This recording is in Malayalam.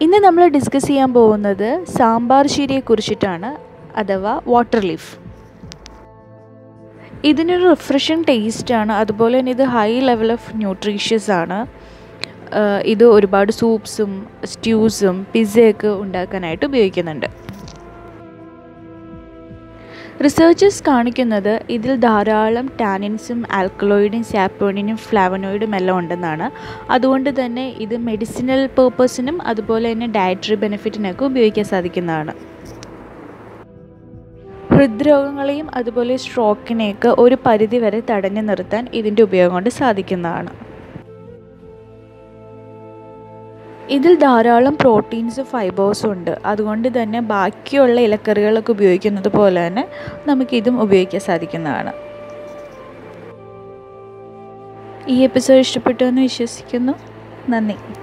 ഇന്ന് നമ്മൾ ഡിസ്കസ് ചെയ്യാൻ പോകുന്നത് സാമ്പാർ ചീരയെ കുറിച്ചിട്ടാണ് അഥവാ വാട്ടർ ലീഫ് ഇതിനൊരു റിഫ്രഷിങ് ടേസ്റ്റാണ് അതുപോലെ തന്നെ ഇത് ഹൈ ലെവൽ ഓഫ് ന്യൂട്രീഷ്യസ് ആണ് ആഹ് ഇത് ഒരുപാട് സൂപ്സും സ്റ്റ്യൂസും പിസ്സയൊക്കെ ഉണ്ടാക്കാനായിട്ട് ഉപയോഗിക്കുന്നുണ്ട് റിസർച്ചേഴ്സ് കാണിക്കുന്നത് ഇതിൽ ധാരാളം ടാനിൻസും ആൽക്കലോയിഡും സാപ്പോണിനും ഫ്ലാവനോയിഡും എല്ലാം ഉണ്ടെന്നാണ് അതുകൊണ്ട് തന്നെ ഇത് മെഡിസിനൽ പേർപ്പസിനും അതുപോലെ തന്നെ ഡയറ്ററി ബെനിഫിറ്റിനൊക്കെ ഉപയോഗിക്കാൻ സാധിക്കുന്നതാണ് ഹൃദ്രോഗങ്ങളെയും അതുപോലെ സ്ട്രോക്കിനെയൊക്കെ ഒരു പരിധി വരെ തടഞ്ഞു നിർത്താൻ ഇതിൻ്റെ ഉപയോഗം കൊണ്ട് സാധിക്കുന്നതാണ് ഇതിൽ ധാരാളം പ്രോട്ടീൻസും ഫൈബേഴ്സും ഉണ്ട് അതുകൊണ്ട് തന്നെ ബാക്കിയുള്ള ഇലക്കറികളൊക്കെ ഉപയോഗിക്കുന്നത് പോലെ തന്നെ നമുക്കിതും ഉപയോഗിക്കാൻ സാധിക്കുന്നതാണ് ഈ എപ്പിസോഡ് ഇഷ്ടപ്പെട്ടു എന്ന് വിശ്വസിക്കുന്നു നന്ദി